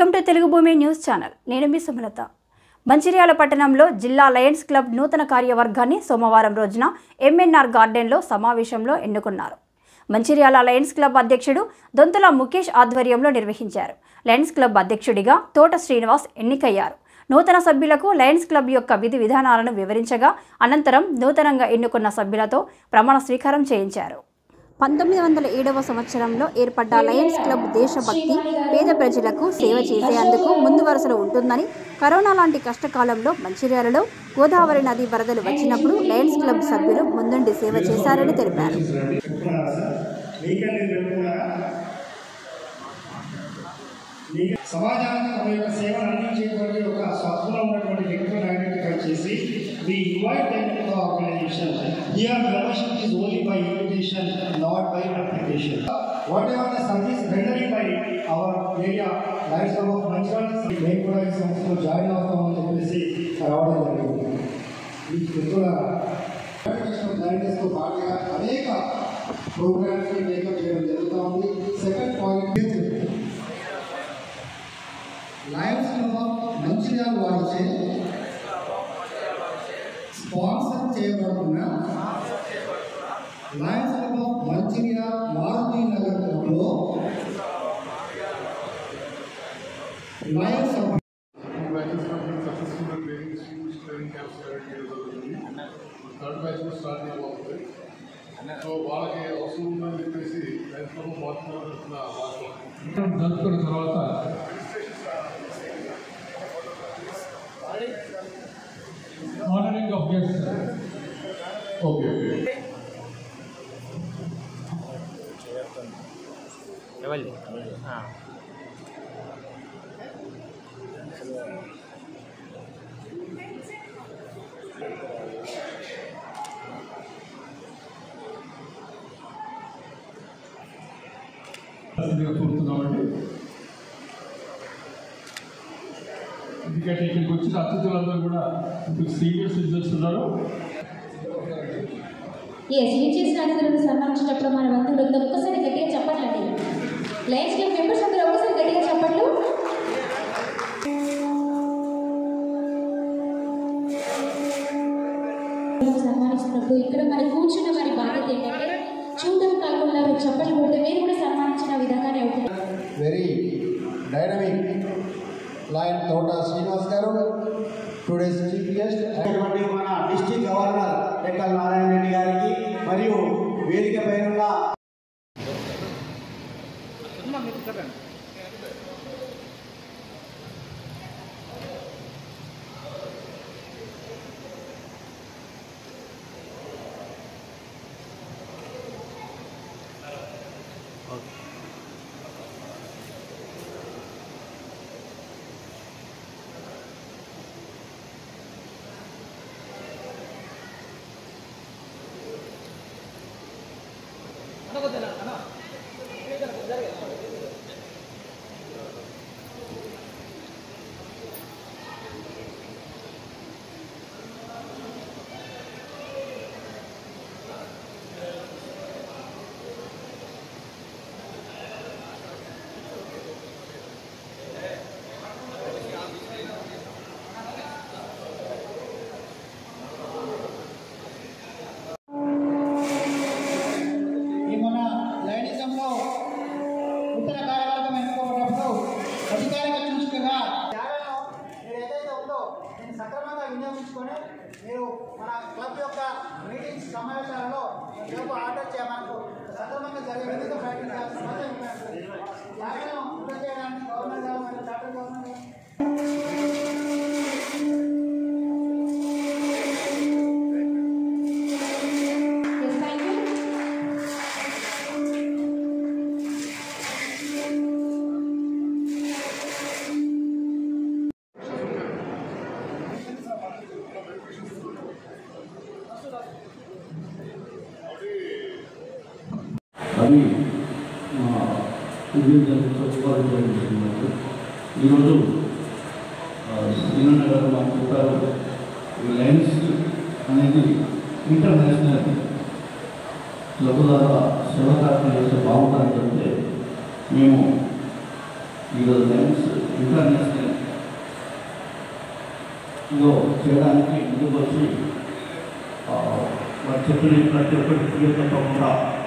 Welcome to Telugu భూమి news channel నేను మీ సుమలత మంచిర్యాల పట్టణంలో జిల్లా లయన్స్ క్లబ్ నూతన కార్యవర్గాన్ని సోమవారం రోజున ఎంఎన్ఆర్ గార్డెన్లో సమావేశంలో ఎన్నుకున్నారు మంచిర్యాల లయన్స్ క్లబ్ అధ్యక్షుడు దొంతుల ముఖేష్ ఆధ్వర్యంలో నిర్వహించారు లయన్స్ క్లబ్ అధ్యక్షుడిగా తోట శ్రీనివాస్ ఎన్నికయ్యారు నూతన సభ్యులకు లయన్స్ క్లబ్ యొక్క విధి విధానాలను వివరించగా అనంతరం నూతనంగా ఎన్నుకున్న సభ్యులతో ప్రమాణ స్వీకారం చేయించారు పంతొమ్మిది వందల ఏడవ సంవత్సరంలో ఏర్పడ్డ లయన్స్ క్లబ్ దేశభక్తి పేద ప్రజలకు సేవ చేసేందుకు ముందు వరుసలో ఉంటుందని కరోనా లాంటి కష్టకాలంలో మంచిర్యాలలో గోదావరి నది వరదలు వచ్చినప్పుడు లయన్స్ క్లబ్ సభ్యులు ముందుండి సేవ చేశారని తెలిపారు చెప్తున్నారా సార్ మీకంటే తెలుపుకున్నారా మీ సమాజానికి తమ యొక్క సేవలు అందించేటువంటి ఒక స్వప్నం ఉన్నటువంటి వ్యక్తులను ఐడెంటిఫై చేసి we invite them to the organization. Here membership is only by invitation, not by application. Whatever the service rendering by our area, lights of Manchal, మేము కూడా ఈ సంస్థలో జాయిన్ అవుతామని చెప్పేసి రావడం జరిగింది ఈ మిత్రులారా తో పాటుగా అనేక ప్రోగ్రామ్స్ మేకప్ చేయడం జరుగుతూ ఉంది second point lions club of Mancherial వారిచే స్పాన్సర్ చేయబడుతున్న lions club of Mancherial Maruti నగర్లో lions of batches complete successful training schools training camps conduct చేయడం జరుగుతుంది థర్డ్ బ్యాచ్ కూడా స్టార్ట్ చేయబోతుంది సో వాళ్ళకి అవసరం ఉందని చెప్పేసి రైతులకు మాట్లాడుతున్న వాస్తవం జరుపుకున్న తర్వాత honouring of guest okay okay ఎవరి కోరుతున్నామండి ఎందుకంటే ఇక్కడికి వచ్చిన అతిథులందరూ కూడా ఇప్పుడు సీనియర్ సిటిజన్స్ ఉన్నారు ఎస్ మీరు చేసిన అతిథులను సన్మానించేటప్పుడు మన బంధువులు ఒక్కసారి గట్టిగా చెప్పట్లండి లయన్స్ క్లబ్ మెంబర్స్ అందరూ ఒక్కసారి గట్టిగా చెప్పట్లు సన్మానిస్తున్నప్పుడు ఇక్కడ మరి కూర్చున్న మరి బాధ్యత ఏంటంటే చూడడం కాకుండా మీరు చప్పట్లు కొడితే మీరు కూడా సన్మానించిన విధంగానే ఉంటుంది వెరీ డైనమిక్ లైన్ తోట శ్రీనివాస్ గారు టుడేస్ చీఫ్ గెస్ట్ అయినటువంటి మన డిస్టిక్ గవర్నర్ రెక్కల నారాయణ రెడ్డి గారికి మరియు వేదిక పైన ఉన్న ఈ మన లైనిజంలో నూతన కార్యవర్గం ఎన్నుకోబడినప్పుడు అధికారిక సూచికగా జాగాను మీరు ఏదైతే ఉందో దీన్ని సక్రమంగా వినియోగించుకొని మీరు మన క్లబ్ యొక్క మీటింగ్స్ సమావేశాలలో రేపు ఆర్డర్ చేయ మనకు సక్రమంగా జరిగే విధంగా ప్రయత్నించాల్సిన అవసరం ఉంది. జాగాను వృద్ధి చేయడానికి గవర్నర్ గారు మరియు డాక్టర్ గవర్నర్ గారు ఎస్ థ్యాంక్ యూ అది మా ఉద్యోగులు చదువుకోవాలనుకుంటున్నారు ఈరోజు శ్రీనగర్ గారు మాకు చెప్పారు ఈ లైన్స్ అనేది ఇంటర్నేషనల్ క్లబ్ ద్వారా సేవా కార్యక్రమం చేస్తే బాగుంటుందని చెప్తే మేము ఈరోజు లైన్స్ ఇంటర్నేషనల్లో చేయడానికి ముందుకు వచ్చి ఆ, వారు చెప్పిన ప్రతి ఒక్కటి క్లియర్ తప్పకుండా